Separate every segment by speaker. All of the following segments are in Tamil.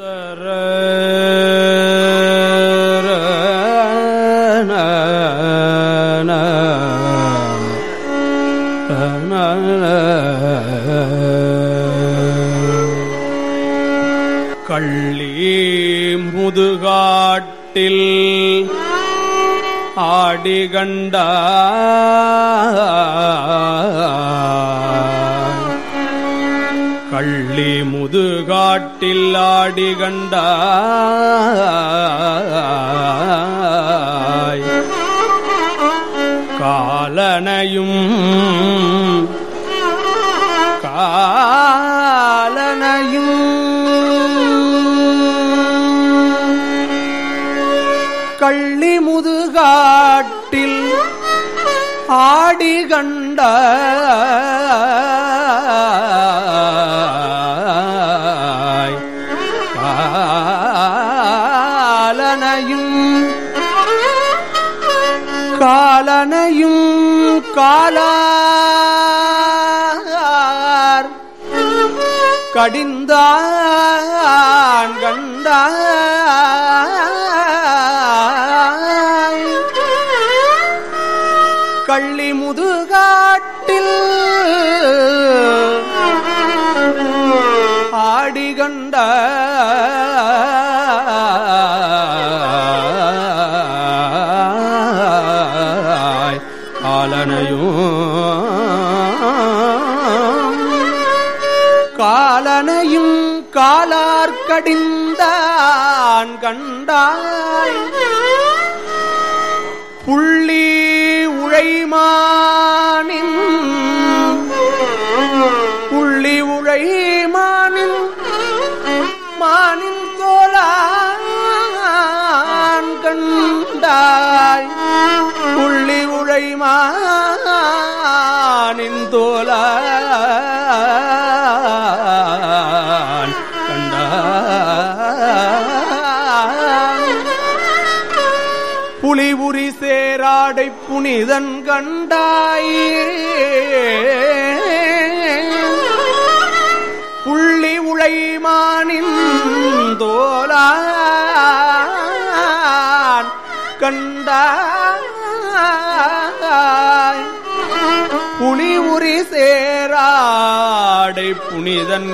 Speaker 1: தர கள்ளி முதுகாட்டில் ஆடிகண்ட கள்ளி முதுகாட்டில் ஆடிகண்டாய் காலனையும் காலனையும் கள்ளி முதுகாட்டில் ஆடி கண்ட காலனையும் காலனையும் காலார் கடிந்தான் கண்டாய் கள்ளி முதுகாட்டில் ஆடிகண்ட காலனையும் காலனையும் காலார்கடிந்தான் கண்டாய் புள்ளி உழைமானின் புள்ளி உழைமானின் மானின் தோலான் கண்டாய் புள்ளி உழைமானின் தோலான் கண்டாய் புலிபுரி சேராடை புனிதன் கண்டாய் புள்ளி உழைமானின் தோலான் கண்டாய் புலி உரி சேராடை புனிதன்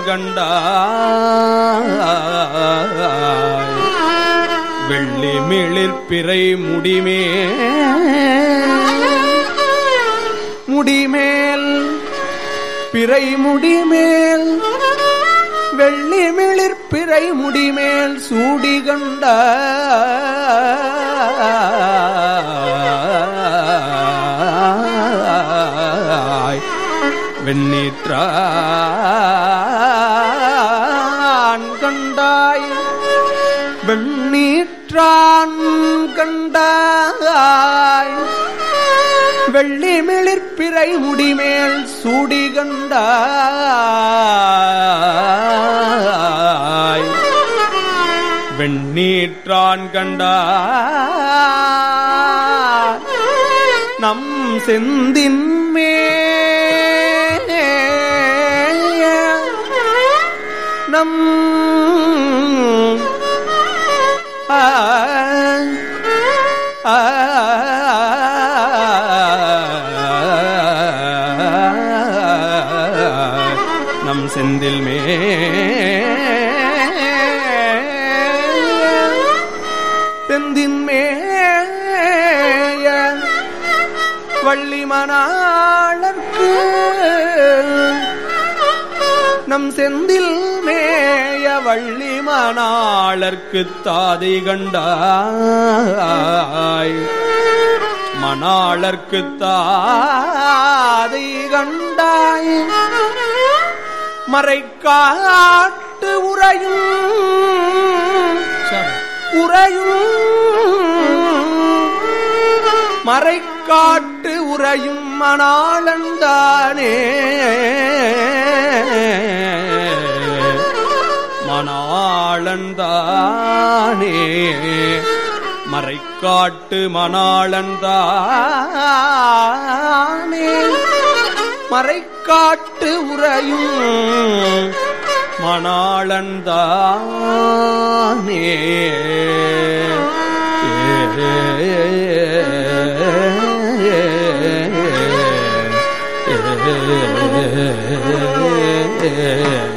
Speaker 1: கண்டாய் வெள்ளி மிளிர் பிறை முடிமே முடிமேல் பிறை முடிமேல் வெள்ளி மிளிர் பிறை முடிமேல் சூடி கண்ட வெண்ணீற்றான் கண்டாய் வெண்ணீற்றான் கண்டாய் வெள்ளி மிளிர்பிறை முடிமேல் சூடி கண்டாய் வெண்ணீற்றான் கண்டாய் நம் செந்தின்மே நம் ஆ ஆ நம் செந்தில் மே செந்தின் மேய வள்ளி மணாளர்க்கு நம் செந்தில் மேய வள்ளி மணாளர்க்கு தாதை கண்டாய் மணாளர்க்கு தாதை கண்டாய் மறைக்காட்டு உறையும் உறையும் மறைக்காட்டு உறையும் மணாளந்தானே மணாளந்தானே மறைக்காட்டு மணாளந்தானே மறைக்காட்டு உறையும் மணாளந்தானே ஏ